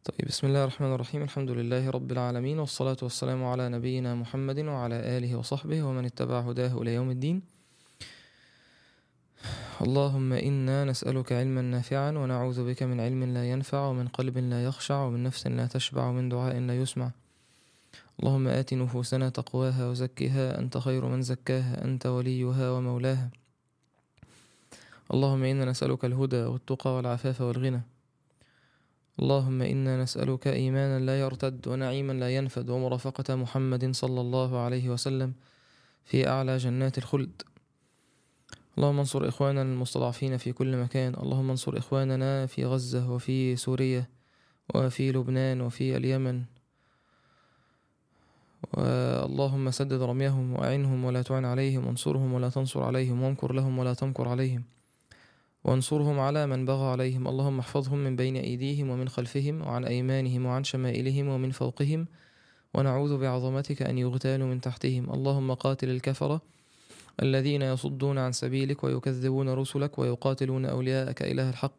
طيب بسم الله الرحمن الرحيم الحمد لله رب العالمين والصلاة والسلام على نبينا محمد وعلى آله وصحبه ومن اتبع هداه إلى يوم الدين اللهم إنا نسألك علما نافعا ونعوذ بك من علم لا ينفع ومن قلب لا يخشع ومن نفس لا تشبع ومن دعاء لا يسمع اللهم آت نفوسنا تقواها وزكها أنت خير من زكاها أنت وليها ومولاها اللهم إنا نسألك الهدى والتقى والعفاف والغنى اللهم إنا نسألك إيمانا لا يرتد ونعيما لا ينفد ومرافقة محمد صلى الله عليه وسلم في أعلى جنات الخلد اللهم انصر إخواننا المستضعفين في كل مكان اللهم انصر إخواننا في غزة وفي سوريا وفي لبنان وفي اليمن اللهم سدد رميهم وأعنهم ولا تعن عليهم وانصرهم ولا تنصر عليهم وامكر لهم ولا تمكر عليهم وانصرهم على من بغى عليهم اللهم احفظهم من بين أيديهم ومن خلفهم وعن أيمانهم وعن شمائلهم ومن فوقهم ونعوذ بعظمتك أن يغتالوا من تحتهم اللهم قاتل الكفرة الذين يصدون عن سبيلك ويكذبون رسلك ويقاتلون أولياءك إله الحق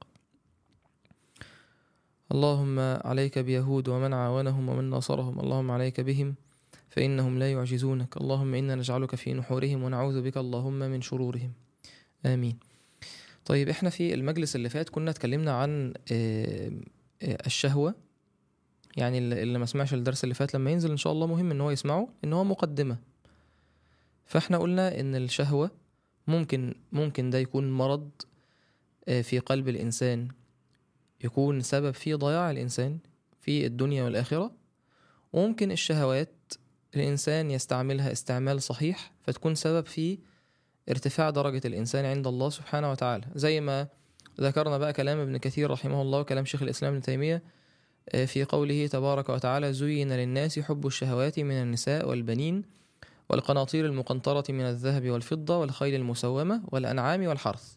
اللهم عليك بيهود ومن عاونهم ومن نصرهم اللهم عليك بهم فإنهم لا يعجزونك اللهم إنا نجعلك في نحورهم ونعوذ بك اللهم من شرورهم آمين طيب احنا في المجلس اللي فات كنا اتكلمنا عن الشهوة يعني اللي ما سمعش الدرس اللي فات لما ينزل ان شاء الله مهم ان هو يسمعه ان هو مقدمة فاحنا قلنا ان الشهوة ممكن ممكن ده يكون مرض في قلب الانسان يكون سبب في ضياع الانسان في الدنيا والاخرة وممكن الشهوات الانسان يستعملها استعمال صحيح فتكون سبب في ارتفاع درجة الإنسان عند الله سبحانه وتعالى زي ما ذكرنا بقى كلام ابن كثير رحمه الله وكلام شيخ الإسلام ابن تيمية في قوله تبارك وتعالى زين للناس حب الشهوات من النساء والبنين والقناطير المقنطرة من الذهب والفضة والخيل المسومة والأنعام والحرث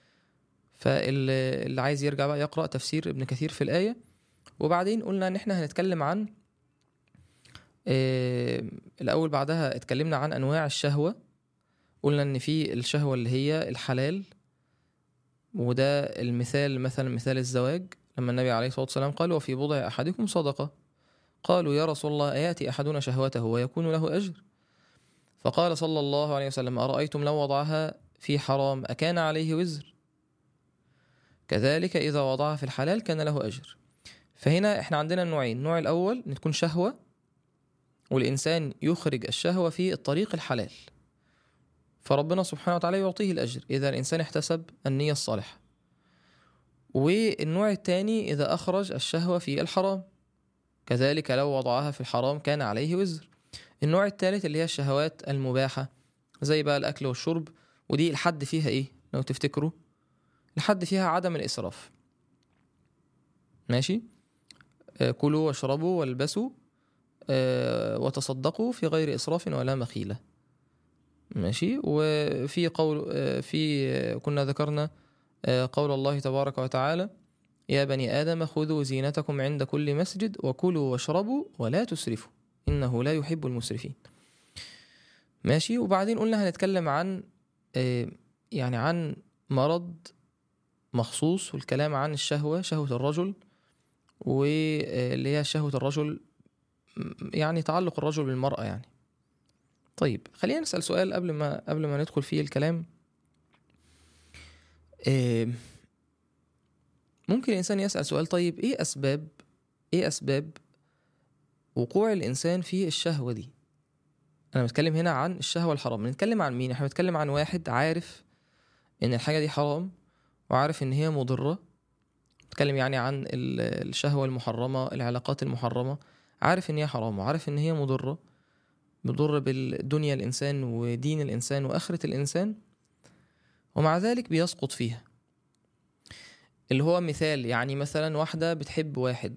فاللي عايز يرجع بقى يقرأ تفسير ابن كثير في الآية وبعدين قلنا إن إحنا هنتكلم عن الأول بعدها اتكلمنا عن أنواع الشهوة قلنا ان في الشهوة اللي هي الحلال وده المثال مثلا مثال الزواج لما النبي عليه الصلاة والسلام قال وفي بضع أحدكم صدقة قالوا يا رسول الله أياتي أحدنا شهوته ويكون له أجر فقال صلى الله عليه وسلم أرأيتم لو وضعها في حرام أكان عليه وزر كذلك إذا وضعها في الحلال كان له أجر فهنا احنا عندنا النوعين النوع الأول ان تكون شهوة والإنسان يخرج الشهوة في الطريق الحلال فربنا سبحانه وتعالى يعطيه الأجر إذا الإنسان احتسب النية الصالحة والنوع الثاني إذا أخرج الشهوة في الحرام كذلك لو وضعها في الحرام كان عليه وزر النوع الثالث اللي هي الشهوات المباحة زي بقى الأكل والشرب ودي الحد فيها إيه لو تفتكروا الحد فيها عدم الإسراف ماشي آه كلوا واشربوا والبسوا آه وتصدقوا في غير إسراف ولا مخيلة ماشي وفي قول في كنا ذكرنا قول الله تبارك وتعالى يا بني آدم خذوا زينتكم عند كل مسجد وكلوا واشربوا ولا تسرفوا إنه لا يحب المسرفين ماشي وبعدين قلنا هنتكلم عن يعني عن مرض مخصوص والكلام عن الشهوة شهوة الرجل واللي هي شهوة الرجل يعني تعلق الرجل بالمرأة يعني طيب خلينا نسأل سؤال قبل ما قبل ما ندخل فيه الكلام إيه ممكن الإنسان يسأل سؤال طيب إيه أسباب إيه أسباب وقوع الإنسان في الشهوة دي أنا بتكلم هنا عن الشهوة الحرام بنتكلم عن مين احنا بنتكلم عن واحد عارف إن الحاجة دي حرام وعارف إن هي مضرة بتكلم يعني عن الشهوة المحرمة العلاقات المحرمة عارف إن هي حرام وعارف إن هي مضرة بتضر بالدنيا الإنسان ودين الإنسان وآخرة الإنسان ومع ذلك بيسقط فيها اللي هو مثال يعني مثلا واحدة بتحب واحد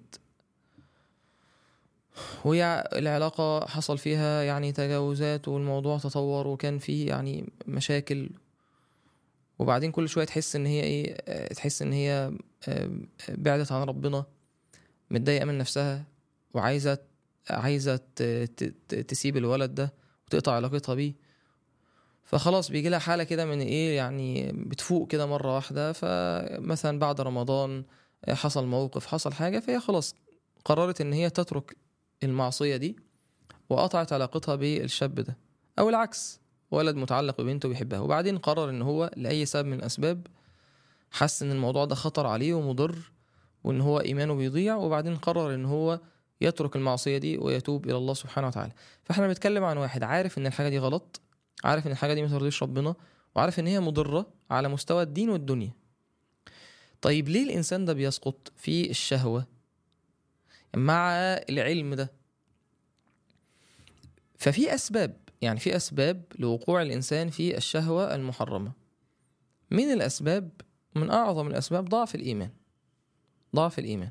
وهي العلاقة حصل فيها يعني تجاوزات والموضوع تطور وكان فيه يعني مشاكل وبعدين كل شوية تحس إن هي إيه تحس إن هي بعدت عن ربنا متضايقة من نفسها وعايزة عايزة تسيب الولد ده وتقطع علاقتها بيه فخلاص بيجي لها حالة كده من ايه يعني بتفوق كده مرة واحدة فمثلا بعد رمضان حصل موقف حصل حاجة فهي خلاص قررت ان هي تترك المعصيه دي وقطعت علاقتها بالشاب ده او العكس ولد متعلق ببنته بيحبها وبعدين قرر ان هو لاي سبب من الاسباب حس ان الموضوع ده خطر عليه ومضر وان هو ايمانه بيضيع وبعدين قرر ان هو يترك المعصيه دي ويتوب الى الله سبحانه وتعالى فاحنا بنتكلم عن واحد عارف ان الحاجه دي غلط عارف ان الحاجه دي ما ترضيش ربنا وعارف ان هي مضره على مستوى الدين والدنيا طيب ليه الانسان ده بيسقط في الشهوه مع العلم ده ففي اسباب يعني في اسباب لوقوع الانسان في الشهوه المحرمه من الاسباب من اعظم الاسباب ضعف الايمان ضعف الايمان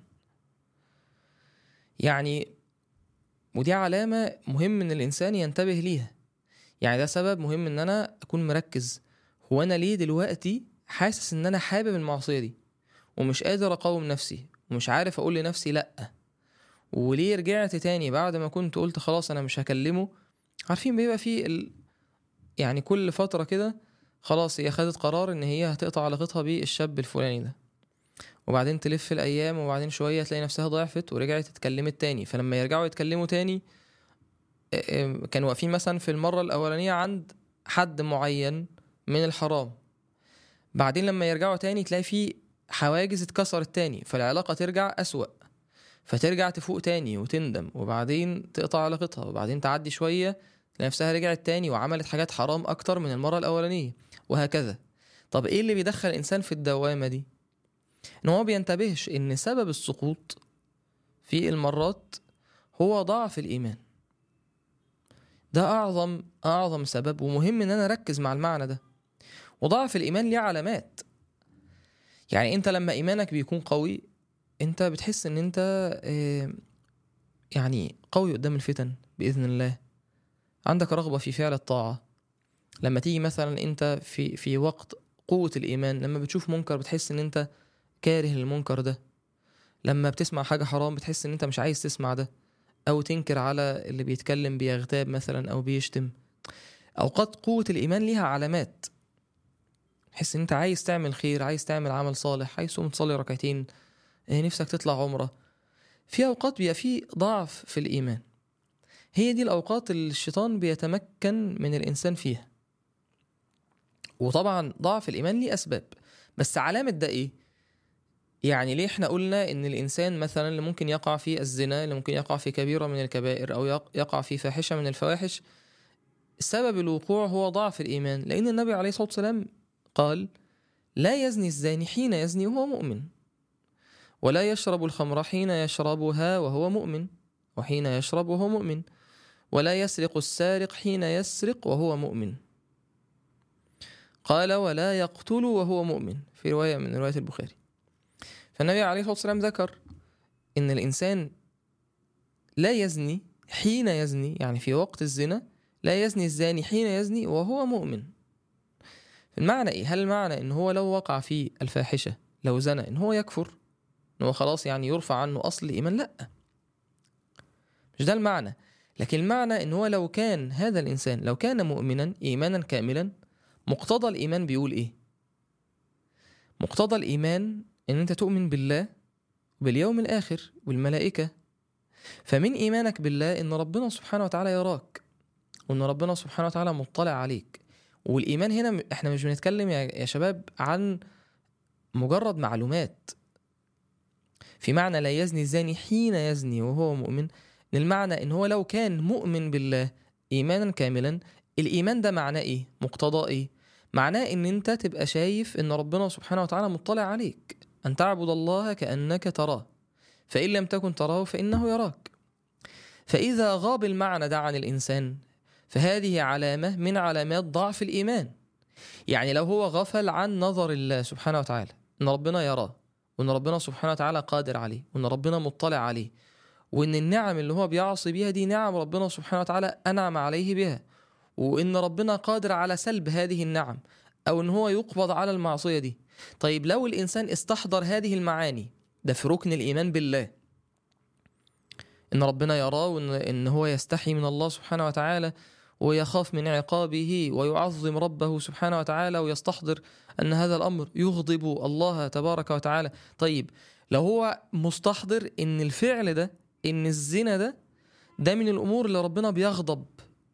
يعني ودي علامه مهم ان الانسان ينتبه ليها يعني ده سبب مهم ان انا اكون مركز هو انا ليه دلوقتي حاسس ان انا حابب المعصيه دي ومش قادر اقاوم نفسي ومش عارف اقول لنفسي لا وليه رجعت تاني بعد ما كنت قلت خلاص انا مش هكلمه عارفين بيبقى في ال... يعني كل فتره كده خلاص هي خدت قرار ان هي هتقطع علاقتها بالشاب الفلاني ده وبعدين تلف الايام وبعدين شويه تلاقي نفسها ضعفت ورجعت اتكلمت تاني فلما يرجعوا يتكلموا تاني كانوا واقفين مثلا في المره الاولانيه عند حد معين من الحرام بعدين لما يرجعوا تاني تلاقي في حواجز اتكسرت تاني فالعلاقة ترجع أسوأ فترجع تفوق تاني وتندم وبعدين تقطع علاقتها وبعدين تعدي شوية تلاقي نفسها رجعت تاني وعملت حاجات حرام أكتر من المرة الأولانية وهكذا طب إيه اللي بيدخل الإنسان في الدوامة دي؟ إن هو بينتبهش إن سبب السقوط في المرات هو ضعف الإيمان ده أعظم أعظم سبب ومهم إن أنا أركز مع المعنى ده وضعف الإيمان ليه علامات يعني أنت لما إيمانك بيكون قوي أنت بتحس إن أنت يعني قوي قدام الفتن بإذن الله عندك رغبة في فعل الطاعة لما تيجي مثلا أنت في في وقت قوة الإيمان لما بتشوف منكر بتحس إن أنت كاره للمنكر ده لما بتسمع حاجة حرام بتحس إن أنت مش عايز تسمع ده أو تنكر على اللي بيتكلم بيغتاب مثلا أو بيشتم أوقات قوة الإيمان ليها علامات تحس ان انت عايز تعمل خير عايز تعمل عمل صالح عايز تقوم تصلي ركعتين نفسك تطلع عمره في اوقات بيبقى في ضعف في الايمان هي دي الاوقات اللي الشيطان بيتمكن من الانسان فيها وطبعا ضعف الايمان ليه اسباب بس علامه ده ايه يعني ليه احنا قلنا ان الانسان مثلا اللي ممكن يقع في الزنا اللي ممكن يقع في كبيره من الكبائر او يقع في فاحشه من الفواحش سبب الوقوع هو ضعف الايمان لان النبي عليه الصلاه والسلام قال لا يزني الزاني حين يزني وهو مؤمن ولا يشرب الخمر حين يشربها وهو مؤمن وحين يشرب وهو مؤمن ولا يسرق السارق حين يسرق وهو مؤمن قال ولا يقتل وهو مؤمن في رواية من رواية البخاري فالنبي عليه الصلاة والسلام ذكر إن الإنسان لا يزني حين يزني يعني في وقت الزنا لا يزني الزاني حين يزني وهو مؤمن المعنى ايه هل المعنى ان هو لو وقع في الفاحشه لو زنى ان هو يكفر ان هو خلاص يعني يرفع عنه اصل الايمان لا مش ده المعنى لكن المعنى ان هو لو كان هذا الانسان لو كان مؤمنا ايمانا كاملا مقتضى الايمان بيقول ايه مقتضى الايمان ان انت تؤمن بالله وباليوم الاخر والملائكه فمن ايمانك بالله ان ربنا سبحانه وتعالى يراك وان ربنا سبحانه وتعالى مطلع عليك والايمان هنا احنا مش بنتكلم يا شباب عن مجرد معلومات في معنى لا يزني الزاني حين يزني وهو مؤمن المعنى ان هو لو كان مؤمن بالله ايمانا كاملا الايمان ده معناه ايه مقتضى ايه معناه ان انت تبقى شايف ان ربنا سبحانه وتعالى مطلع عليك ان تعبد الله كانك تراه فان لم تكن تراه فانه يراك فاذا غاب المعنى ده عن الانسان فهذه علامة من علامات ضعف الإيمان يعني لو هو غفل عن نظر الله سبحانه وتعالى إن ربنا يراه وإن ربنا سبحانه وتعالى قادر عليه وإن ربنا مطلع عليه وإن النعم اللي هو بيعصي بيها دي نعم ربنا سبحانه وتعالى أنعم عليه بها وإن ربنا قادر على سلب هذه النعم أو إن هو يقبض على المعصية دي طيب لو الإنسان استحضر هذه المعاني ده في ركن الإيمان بالله إن ربنا يراه وإن إن هو يستحي من الله سبحانه وتعالى ويخاف من عقابه ويعظم ربه سبحانه وتعالى ويستحضر ان هذا الامر يغضب الله تبارك وتعالى طيب لو هو مستحضر ان الفعل ده ان الزنا ده ده من الامور اللي ربنا بيغضب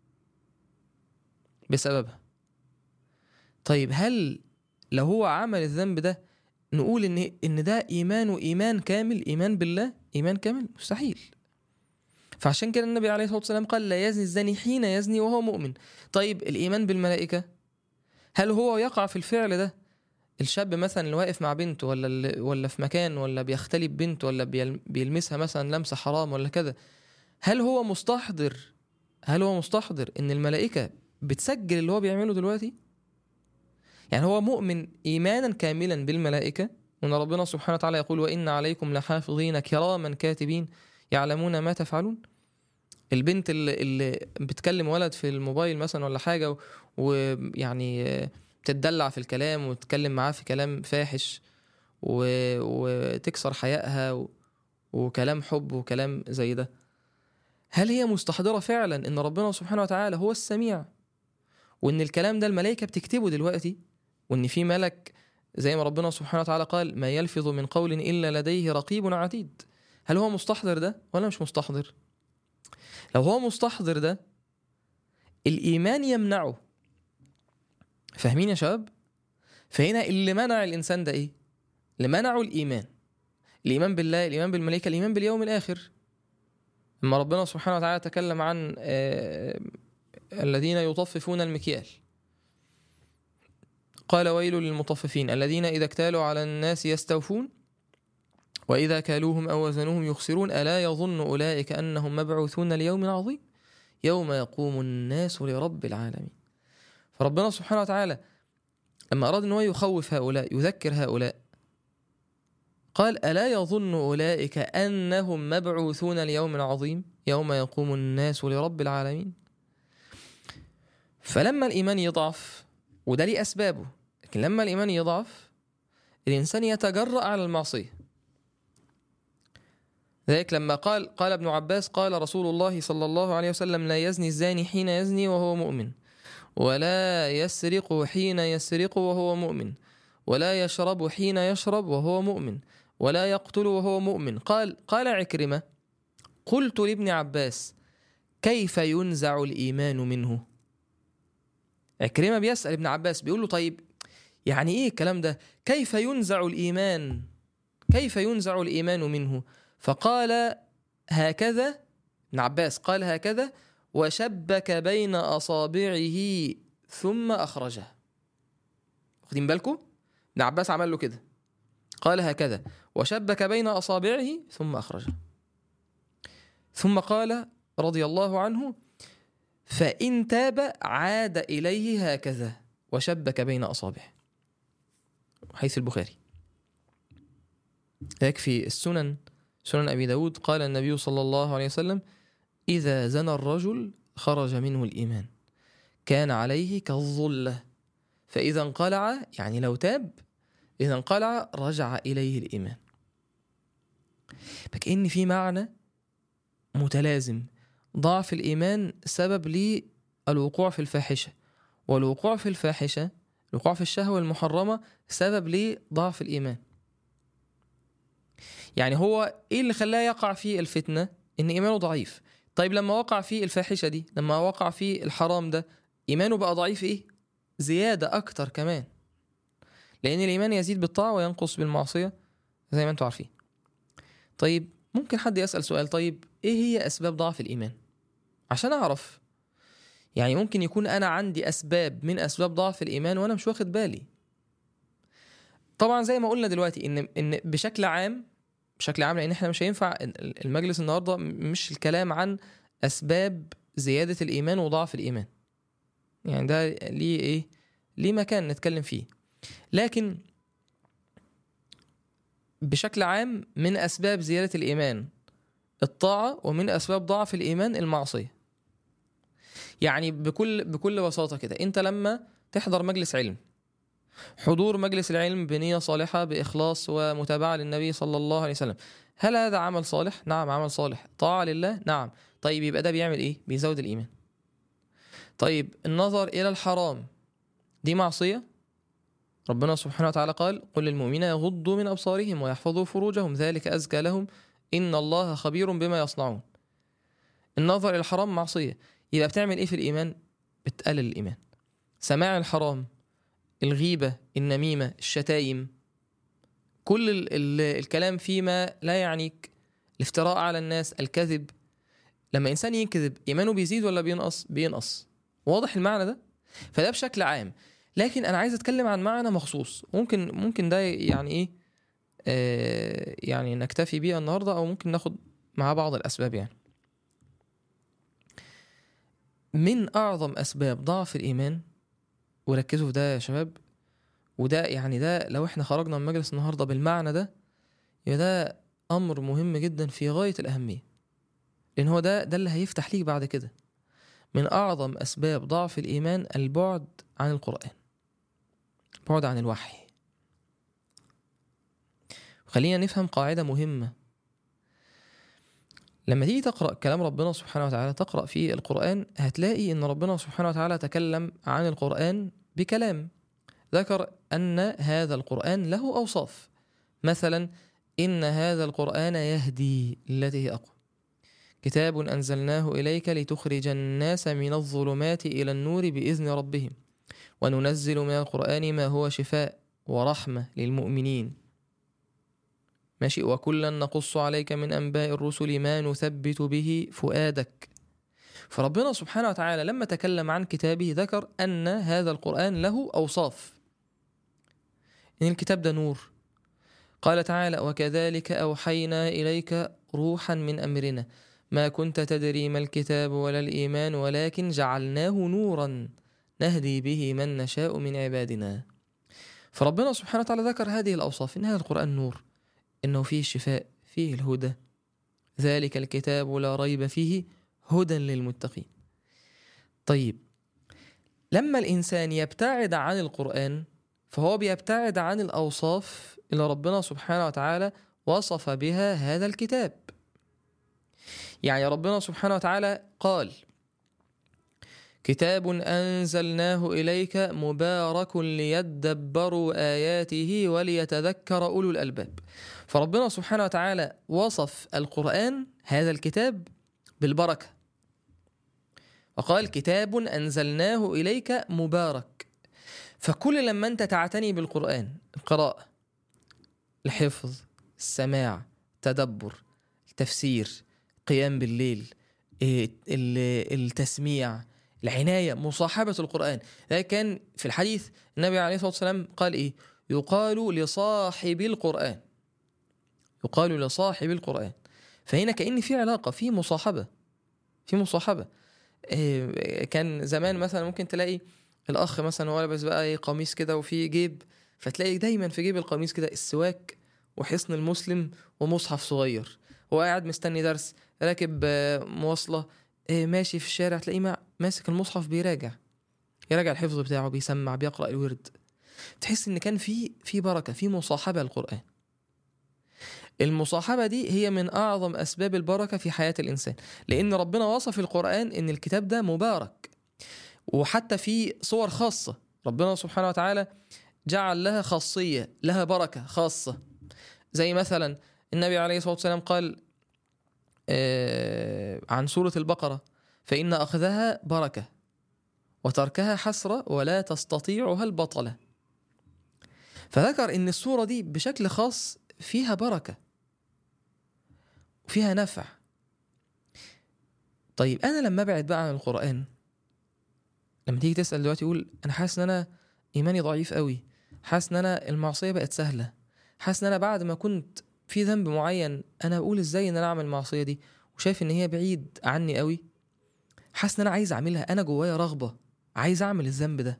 بسببها طيب هل لو هو عمل الذنب ده نقول ان ان ده ايمانه ايمان كامل ايمان بالله ايمان كامل مستحيل فعشان كده النبي عليه الصلاه والسلام قال لا يزني الزاني حين يزني وهو مؤمن طيب الايمان بالملائكه هل هو يقع في الفعل ده الشاب مثلا اللي واقف مع بنته ولا اللي ولا في مكان ولا بيختلي ببنته ولا بيل- بيلمسها مثلا لمسه حرام ولا كذا هل هو مستحضر هل هو مستحضر ان الملائكه بتسجل اللي هو بيعمله دلوقتي يعني هو مؤمن ايمانا كاملا بالملائكه وان ربنا سبحانه وتعالى يقول وان عليكم لحافظين كراما كاتبين يعلمون ما تفعلون البنت اللي, اللي بتكلم ولد في الموبايل مثلا ولا حاجه و- ويعني آه، بتدلع في الكلام وتتكلم معاه في كلام فاحش و... وتكسر حيائها و... وكلام حب وكلام زي ده هل هي مستحضرة فعلا ان ربنا سبحانه وتعالى هو السميع وان الكلام ده الملائكة بتكتبه دلوقتي وان في ملك زي ما ربنا سبحانه وتعالى قال ما يلفظ من قول الا لديه رقيب عتيد هل هو مستحضر ده ولا مش مستحضر لو هو مستحضر ده الايمان يمنعه فاهمين يا شباب فهنا اللي منع الانسان ده ايه اللي منعه الايمان الايمان بالله الايمان بالملائكه الايمان باليوم الاخر لما ربنا سبحانه وتعالى تكلم عن آه، الذين يطففون المكيال قال ويل للمطففين الذين اذا اكتالوا على الناس يستوفون واذا كالوهم او وزنوهم يخسرون الا يظن اولئك انهم مبعوثون ليوم عظيم يوم يقوم الناس لرب العالمين فربنا سبحانه وتعالى لما أراد أن هو يخوف هؤلاء يذكر هؤلاء قال ألا يظن أولئك أنهم مبعوثون ليوم عظيم يوم يقوم الناس لرب العالمين فلما الإيمان يضعف وده ليه أسبابه لكن لما الإيمان يضعف الإنسان يتجرأ على المعصية ذلك لما قال قال ابن عباس قال رسول الله صلى الله عليه وسلم لا يزني الزاني حين يزني وهو مؤمن ولا يسرق حين يسرق وهو مؤمن ولا يشرب حين يشرب وهو مؤمن ولا يقتل وهو مؤمن قال قال عكرمة قلت لابن عباس كيف ينزع الإيمان منه عكرمة بيسأل ابن عباس بيقول له طيب يعني ايه الكلام ده كيف ينزع الإيمان كيف ينزع الإيمان منه فقال هكذا ابن عباس قال هكذا وشبك بين أصابعه ثم أخرجه واخدين بالكم ابن عباس عمل له كده قال هكذا وشبك بين أصابعه ثم أخرجه ثم قال رضي الله عنه فإن تاب عاد إليه هكذا وشبك بين أصابعه حيث البخاري يكفي السنن سنن أبي داود قال النبي صلى الله عليه وسلم إذا زنى الرجل خرج منه الإيمان كان عليه كالظلة فإذا انقلع يعني لو تاب إذا انقلع رجع إليه الإيمان فكأن في معنى متلازم ضعف الإيمان سبب للوقوع في الفاحشة والوقوع في الفاحشة الوقوع في الشهوة المحرمة سبب لضعف الإيمان يعني هو إيه اللي خلاه يقع في الفتنة إن إيمانه ضعيف طيب لما وقع في الفاحشة دي لما وقع في الحرام ده إيمانه بقى ضعيف إيه زيادة أكتر كمان لأن الإيمان يزيد بالطاعة وينقص بالمعصية زي ما أنتم عارفين طيب ممكن حد يسأل سؤال طيب إيه هي أسباب ضعف الإيمان عشان أعرف يعني ممكن يكون أنا عندي أسباب من أسباب ضعف الإيمان وأنا مش واخد بالي طبعا زي ما قلنا دلوقتي إن إن بشكل عام بشكل عام لأن إحنا مش هينفع المجلس النهارده مش الكلام عن أسباب زيادة الإيمان وضعف الإيمان يعني ده ليه إيه ليه مكان نتكلم فيه لكن بشكل عام من أسباب زيادة الإيمان الطاعة ومن أسباب ضعف الإيمان المعصية يعني بكل بكل بساطة كده أنت لما تحضر مجلس علم حضور مجلس العلم بنية صالحة بإخلاص ومتابعة للنبي صلى الله عليه وسلم هل هذا عمل صالح؟ نعم عمل صالح طاعة لله؟ نعم طيب يبقى ده بيعمل إيه؟ بيزود الإيمان طيب النظر إلى الحرام دي معصية ربنا سبحانه وتعالى قال قل للمؤمنين يغضوا من أبصارهم ويحفظوا فروجهم ذلك أزكى لهم إن الله خبير بما يصنعون النظر إلى الحرام معصية يبقى بتعمل إيه في الإيمان بتقلل الإيمان سماع الحرام الغيبة النميمة الشتايم كل ال ال الكلام فيما لا يعنيك الافتراء على الناس الكذب لما إنسان يكذب إيمانه بيزيد ولا بينقص بينقص واضح المعنى ده فده بشكل عام لكن أنا عايز أتكلم عن معنى مخصوص ممكن ممكن ده يعني إيه آه يعني نكتفي بيه النهاردة أو ممكن ناخد مع بعض الأسباب يعني من أعظم أسباب ضعف الإيمان وركزوا في ده يا شباب وده يعني ده لو احنا خرجنا من مجلس النهارده بالمعنى ده يبقى ده امر مهم جدا في غايه الاهميه لان هو ده ده اللي هيفتح ليك بعد كده من اعظم اسباب ضعف الايمان البعد عن القران البعد عن الوحي خلينا نفهم قاعده مهمه لما تيجي تقرا كلام ربنا سبحانه وتعالى تقرا في القران هتلاقي ان ربنا سبحانه وتعالى تكلم عن القران بكلام ذكر أن هذا القرآن له أوصاف مثلا إن هذا القرآن يهدي التي هي أقوى كتاب أنزلناه إليك لتخرج الناس من الظلمات إلى النور بإذن ربهم وننزل من القرآن ما هو شفاء ورحمة للمؤمنين ماشي وكلا نقص عليك من أنباء الرسل ما نثبت به فؤادك فربنا سبحانه وتعالى لما تكلم عن كتابه ذكر أن هذا القرآن له أوصاف إن الكتاب ده نور قال تعالى وكذلك أوحينا إليك روحا من أمرنا ما كنت تدري ما الكتاب ولا الإيمان ولكن جعلناه نورا نهدي به من نشاء من عبادنا فربنا سبحانه وتعالى ذكر هذه الأوصاف إن هذا القرآن نور إنه فيه الشفاء فيه الهدى ذلك الكتاب لا ريب فيه هدى للمتقين طيب لما الإنسان يبتعد عن القرآن فهو بيبتعد عن الأوصاف اللي ربنا سبحانه وتعالى وصف بها هذا الكتاب يعني ربنا سبحانه وتعالى قال كتاب أنزلناه إليك مبارك ليدبروا آياته وليتذكر أولو الألباب فربنا سبحانه وتعالى وصف القرآن هذا الكتاب بالبركة وقال كتاب أنزلناه إليك مبارك فكل لما أنت تعتني بالقرآن القراءة الحفظ السماع التدبر التفسير قيام بالليل التسميع العناية مصاحبة القرآن ده كان في الحديث النبي عليه الصلاة والسلام قال إيه يقال لصاحب القرآن يقال لصاحب القرآن فهنا كأن في علاقة في مصاحبة في مصاحبة كان زمان مثلا ممكن تلاقي الاخ مثلا هو لابس بقى ايه قميص كده وفيه جيب فتلاقي دايما في جيب القميص كده السواك وحصن المسلم ومصحف صغير هو قاعد مستني درس راكب مواصله ماشي في الشارع تلاقيه ماسك المصحف بيراجع يراجع الحفظ بتاعه بيسمع بيقرا الورد تحس ان كان في في بركه في مصاحبه للقران المصاحبه دي هي من اعظم اسباب البركه في حياه الانسان لان ربنا وصف القران ان الكتاب ده مبارك وحتى في صور خاصه ربنا سبحانه وتعالى جعل لها خاصيه لها بركه خاصه زي مثلا النبي عليه الصلاه والسلام قال عن سوره البقره فان اخذها بركه وتركها حسره ولا تستطيعها البطله فذكر ان السوره دي بشكل خاص فيها بركه وفيها نفع طيب انا لما ابعد بقى عن القران لما تيجي تسال دلوقتي يقول انا حاسس ان انا ايماني ضعيف قوي حاسس ان انا المعصيه بقت سهله حاسس ان انا بعد ما كنت في ذنب معين انا بقول ازاي ان انا اعمل المعصيه دي وشايف ان هي بعيد عني قوي حاسس ان انا عايز اعملها انا جوايا رغبه عايز اعمل الذنب ده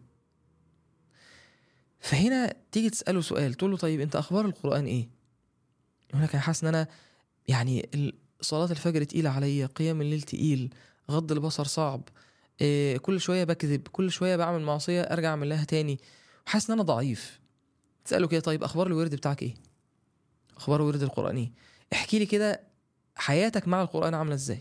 فهنا تيجي تساله سؤال تقول له طيب انت اخبار القران ايه يقول لك انا حاسس ان انا يعني صلاه الفجر تقيله عليا قيام الليل تقيل غض البصر صعب إيه كل شويه بكذب كل شويه بعمل معصيه ارجع اعمل لها تاني وحاسس ان انا ضعيف تساله كده طيب اخبار الورد بتاعك ايه اخبار ورد القران ايه احكي لي كده حياتك مع القران عامله ازاي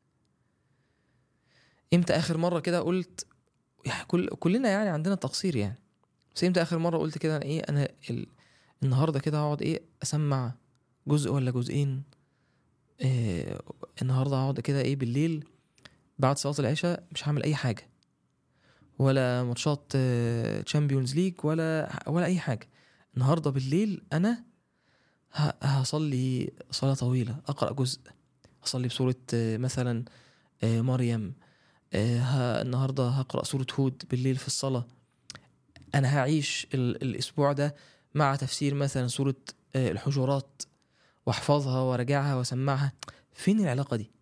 امتى اخر مره كده قلت يعني كل كلنا يعني عندنا تقصير يعني بس امتى اخر مره قلت كده انا ايه انا ال... النهارده كده هقعد ايه اسمع جزء ولا جزئين إيه النهارده هقعد كده ايه بالليل بعد صلاه العشاء مش هعمل اي حاجه ولا ماتشات تشامبيونز ليج ولا ولا اي حاجه النهارده بالليل انا ه- هصلي صلاه طويله اقرا جزء اصلي بسوره آه، مثلا آه، مريم آه، ه- النهارده هقرا سوره هود بالليل في الصلاه انا هعيش ال- الاسبوع ده مع تفسير مثلا سوره آه، الحجرات واحفظها وارجعها واسمعها فين العلاقه دي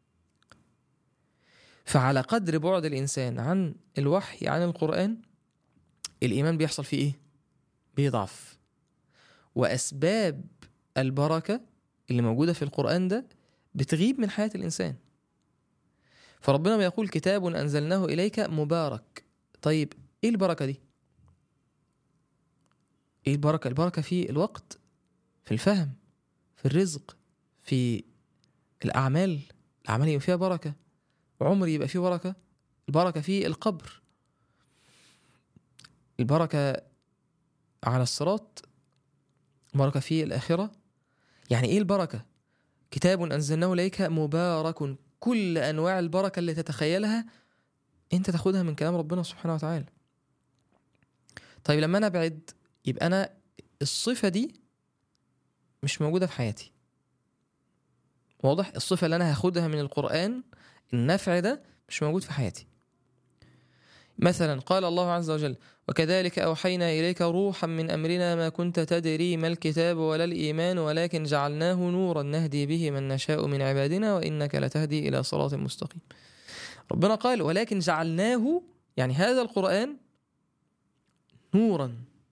فعلى قدر بعد الانسان عن الوحي عن القران الايمان بيحصل فيه ايه بيضعف واسباب البركه اللي موجوده في القران ده بتغيب من حياه الانسان فربنا بيقول كتاب انزلناه اليك مبارك طيب ايه البركه دي ايه البركه البركه في الوقت في الفهم في الرزق في الاعمال الاعمال يبقى فيها بركه عمر يبقى فيه بركه البركه في القبر البركه على الصراط بركه في الاخره يعني ايه البركه كتاب انزلناه اليك مبارك كل انواع البركه اللي تتخيلها انت تاخدها من كلام ربنا سبحانه وتعالى طيب لما انا ابعد يبقى انا الصفه دي مش موجوده في حياتي واضح الصفه اللي انا هاخدها من القران النفع ده مش موجود في حياتي مثلا قال الله عز وجل وكذلك أوحينا إليك روحا من أمرنا ما كنت تدري ما الكتاب ولا الإيمان ولكن جعلناه نورا نهدي به من نشاء من عبادنا وإنك لتهدي إلى صراط مستقيم ربنا قال ولكن جعلناه يعني هذا القرآن نورا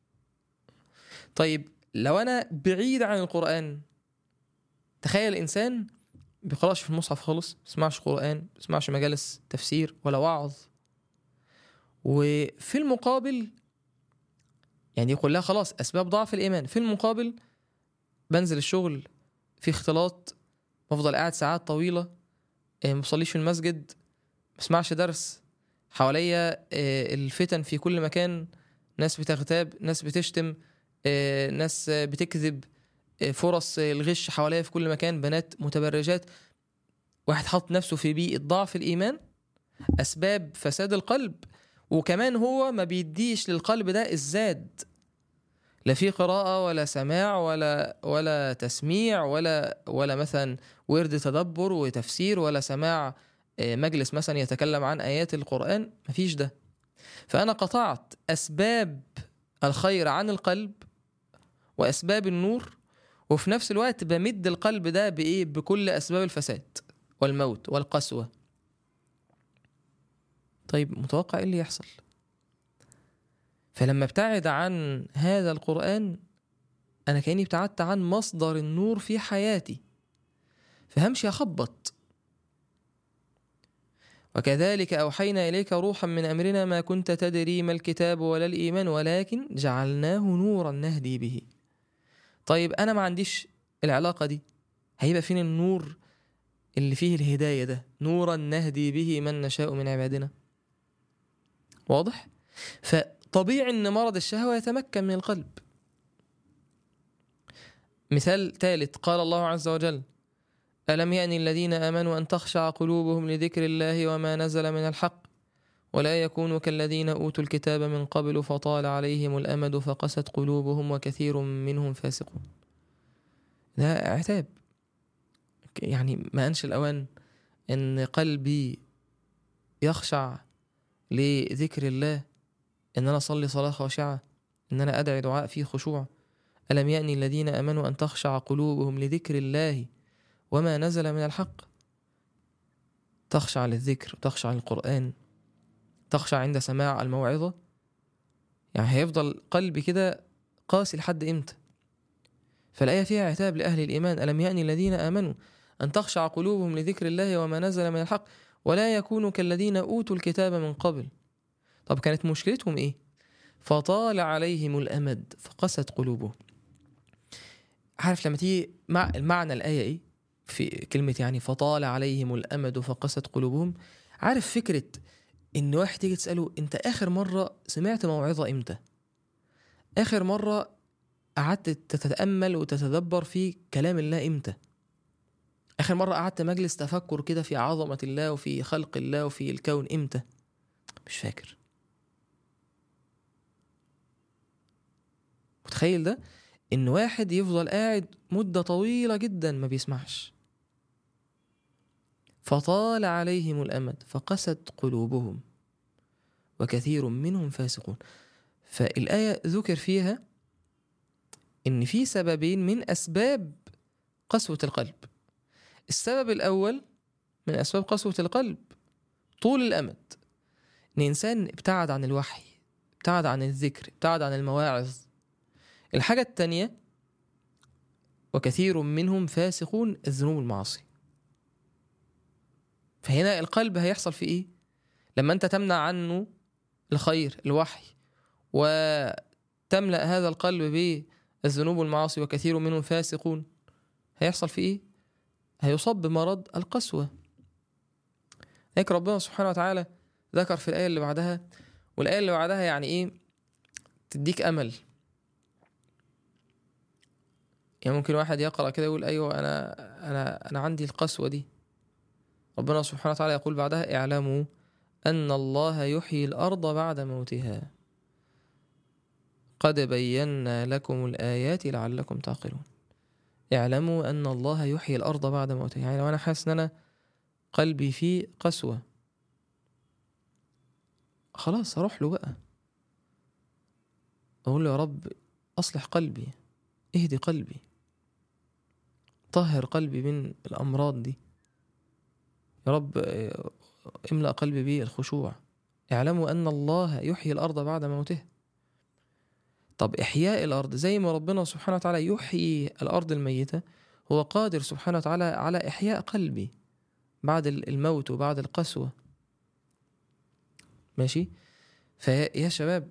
طيب لو أنا بعيد عن القرآن تخيل إنسان بيقرأش في المصحف خالص بيسمعش قرآن بيسمعش مجالس تفسير ولا وعظ وفي المقابل يعني يقول لها خلاص أسباب ضعف الإيمان في المقابل بنزل الشغل في اختلاط بفضل قاعد ساعات طويلة آه، ما بصليش في المسجد ما بسمعش درس حواليا آه، الفتن في كل مكان ناس بتغتاب ناس بتشتم آه، ناس آه، بتكذب آه، فرص آه، الغش حواليا في كل مكان بنات متبرجات واحد حاطط نفسه في بيئة ضعف الإيمان أسباب فساد القلب وكمان هو ما بيديش للقلب ده الزاد لا في قراءة ولا سماع ولا ولا تسميع ولا ولا مثلا ورد تدبر وتفسير ولا سماع آه، مجلس مثلا يتكلم عن آيات القرآن مفيش ده فأنا قطعت أسباب الخير عن القلب وأسباب النور وفي نفس الوقت بمد القلب ده بإيه بكل أسباب الفساد والموت والقسوة طيب متوقع ايه اللي يحصل فلما ابتعد عن هذا القرآن أنا كأني ابتعدت عن مصدر النور في حياتي فهمشي أخبط وكذلك أوحينا إليك روحا من أمرنا ما كنت تدري ما الكتاب ولا الإيمان ولكن جعلناه نورا نهدي به طيب أنا ما عنديش العلاقة دي هيبقى فين النور اللي فيه الهداية ده نورا نهدي به من نشاء من عبادنا واضح فطبيعي ان مرض الشهوه يتمكن من القلب مثال ثالث قال الله عز وجل الم يأن الذين امنوا ان تخشع قلوبهم لذكر الله وما نزل من الحق ولا يكونوا كالذين اوتوا الكتاب من قبل فطال عليهم الامد فقست قلوبهم وكثير منهم فاسقون ده عتاب يعني ما انش الاوان ان قلبي يخشع لذكر الله ان انا اصلي صلاه خاشعه ان انا ادعي دعاء فيه خشوع الم يأني الذين امنوا ان تخشع قلوبهم لذكر الله وما نزل من الحق تخشع للذكر وتخشع للقران تخشع عند سماع الموعظه يعني هيفضل قلبي كده قاسي لحد امتى فالايه فيها عتاب لاهل الايمان الم يأني الذين امنوا ان تخشع قلوبهم لذكر الله وما نزل من الحق ولا يكونوا كالذين اوتوا الكتاب من قبل طب كانت مشكلتهم ايه فطال عليهم الامد فقست قلوبهم عارف لما تيجي مع المعنى الايه ايه في كلمه يعني فطال عليهم الامد فقست قلوبهم عارف فكره ان واحد تيجي تساله انت اخر مره سمعت موعظه امتى اخر مره قعدت تتامل وتتدبر في كلام الله امتى اخر مره قعدت مجلس تفكر كده في عظمه الله وفي خلق الله وفي الكون امتى مش فاكر متخيل ده ان واحد يفضل قاعد مده طويله جدا ما بيسمعش فطال عليهم الامد فقست قلوبهم وكثير منهم فاسقون فالايه ذكر فيها ان في سببين من اسباب قسوه القلب السبب الاول من اسباب قسوه القلب طول الامد ان انسان ابتعد عن الوحي ابتعد عن الذكر ابتعد عن المواعظ الحاجه الثانيه وكثير منهم فاسقون الذنوب المعاصي فهنا القلب هيحصل فيه ايه لما انت تمنع عنه الخير الوحي وتملا هذا القلب بالذنوب والمعاصي وكثير منهم فاسقون هيحصل فيه ايه هيصاب بمرض القسوه هيك ربنا سبحانه وتعالى ذكر في الايه اللي بعدها والايه اللي بعدها يعني ايه تديك امل يعني ممكن واحد يقرا كده يقول ايوه انا انا انا عندي القسوه دي ربنا سبحانه وتعالى يقول بعدها اعلموا ان الله يحيي الارض بعد موتها قد بينا لكم الايات لعلكم تعقلون اعلموا ان الله يحيي الارض بعد موتها يعني لو انا حاسس ان انا قلبي فيه قسوه خلاص اروح له بقى اقول له يا رب اصلح قلبي اهدي قلبي طهر قلبي من الامراض دي يا رب املا قلبي بالخشوع اعلموا ان الله يحيي الارض بعد موتها طب احياء الارض زي ما ربنا سبحانه وتعالى يحيي الارض الميته هو قادر سبحانه وتعالى على احياء قلبي بعد الموت وبعد القسوه ماشي فيا شباب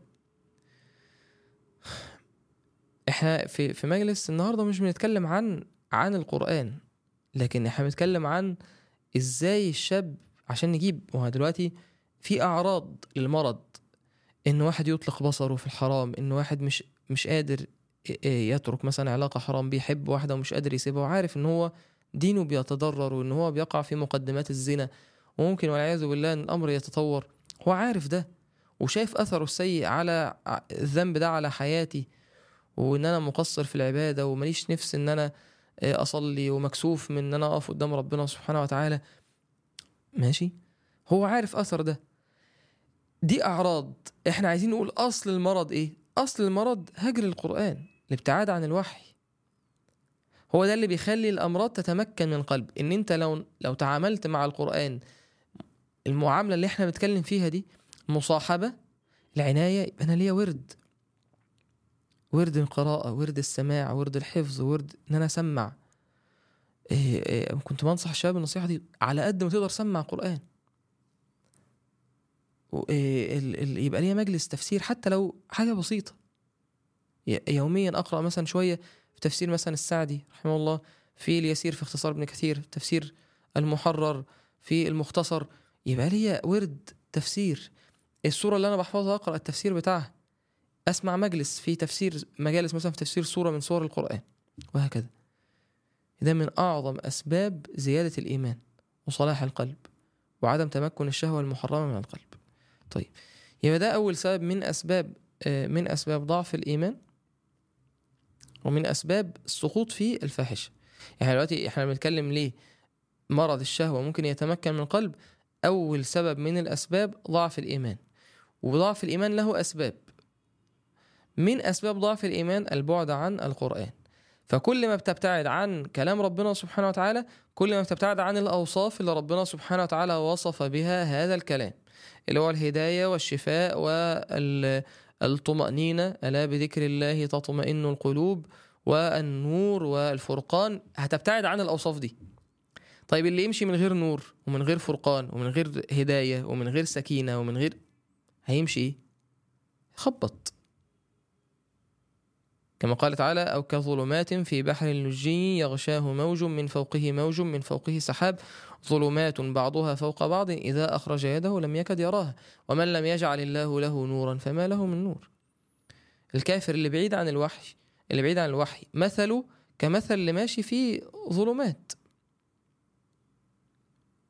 احنا في في مجلس النهارده مش بنتكلم عن عن القران لكن احنا بنتكلم عن ازاي الشاب عشان نجيب وهو دلوقتي في اعراض للمرض ان واحد يطلق بصره في الحرام ان واحد مش مش قادر يترك مثلا علاقه حرام بيحب واحده ومش قادر يسيبها وعارف ان هو دينه بيتضرر وان هو بيقع في مقدمات الزنا وممكن والعياذ بالله ان الامر يتطور هو عارف ده وشايف اثره السيء على الذنب ده على حياتي وان انا مقصر في العباده ومليش نفس ان انا اصلي ومكسوف من ان انا اقف قدام ربنا سبحانه وتعالى ماشي هو عارف اثر ده دي اعراض احنا عايزين نقول اصل المرض ايه اصل المرض هجر القران الابتعاد عن الوحي هو ده اللي بيخلي الامراض تتمكن من القلب ان انت لو لو تعاملت مع القران المعامله اللي احنا بنتكلم فيها دي مصاحبه العنايه يبقى انا ليا ورد ورد القراءة ورد السماع ورد الحفظ ورد ان انا اسمع إيه إيه كنت بنصح الشباب النصيحة دي على قد ما تقدر سمع قرآن إيه ال ال يبقى ليا مجلس تفسير حتى لو حاجة بسيطة يوميا أقرأ مثلا شوية في تفسير مثلا السعدي رحمه الله في اليسير في اختصار ابن كثير تفسير المحرر في المختصر يبقى ليا ورد تفسير السورة اللي أنا بحفظها أقرأ التفسير بتاعها اسمع مجلس في تفسير مجالس مثلا في تفسير سوره من سور القران وهكذا ده من اعظم اسباب زياده الايمان وصلاح القلب وعدم تمكن الشهوه المحرمه من القلب طيب يبقى ده اول سبب من اسباب من اسباب ضعف الايمان ومن اسباب السقوط في الفاحشه يعني دلوقتي احنا بنتكلم ليه مرض الشهوه ممكن يتمكن من القلب اول سبب من الاسباب ضعف الايمان وضعف الايمان له اسباب من أسباب ضعف الإيمان البعد عن القرآن فكل ما بتبتعد عن كلام ربنا سبحانه وتعالى كل ما بتبتعد عن الأوصاف اللي ربنا سبحانه وتعالى وصف بها هذا الكلام اللي هو الهداية والشفاء والطمأنينة ألا بذكر الله تطمئن القلوب والنور والفرقان هتبتعد عن الأوصاف دي طيب اللي يمشي من غير نور ومن غير فرقان ومن غير هداية ومن غير سكينة ومن غير هيمشي ايه؟ خبط كما قال تعالى أو كظلمات في بحر لجي يغشاه موج من فوقه موج من فوقه سحاب ظلمات بعضها فوق بعض إذا أخرج يده لم يكد يراها ومن لم يجعل الله له نورا فما له من نور الكافر اللي بعيد عن الوحي اللي بعيد عن الوحي مثله كمثل اللي ماشي في ظلمات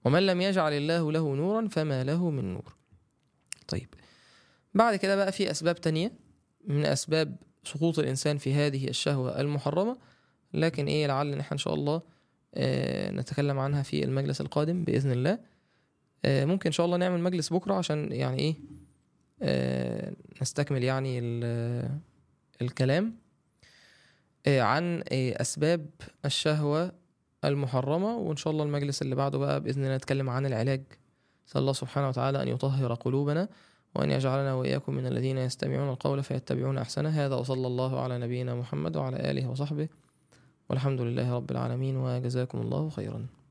ومن لم يجعل الله له نورا فما له من نور طيب بعد كده بقى في أسباب تانية من أسباب سقوط الإنسان في هذه الشهوة المحرمة لكن إيه لعل إن إحنا إن شاء الله آه، نتكلم عنها في المجلس القادم بإذن الله آه، ممكن إن شاء الله نعمل مجلس بكرة عشان يعني إيه آه، نستكمل يعني ال- الكلام آه، عن آه، أسباب الشهوة المحرمة وإن شاء الله المجلس اللي بعده بقى بإذن الله نتكلم عن العلاج نسأل الله سبحانه وتعالى أن يطهر قلوبنا وأن يجعلنا وإياكم من الذين يستمعون القول فيتبعون أحسنه هذا وصلى الله على نبينا محمد وعلى آله وصحبه والحمد لله رب العالمين وجزاكم الله خيرا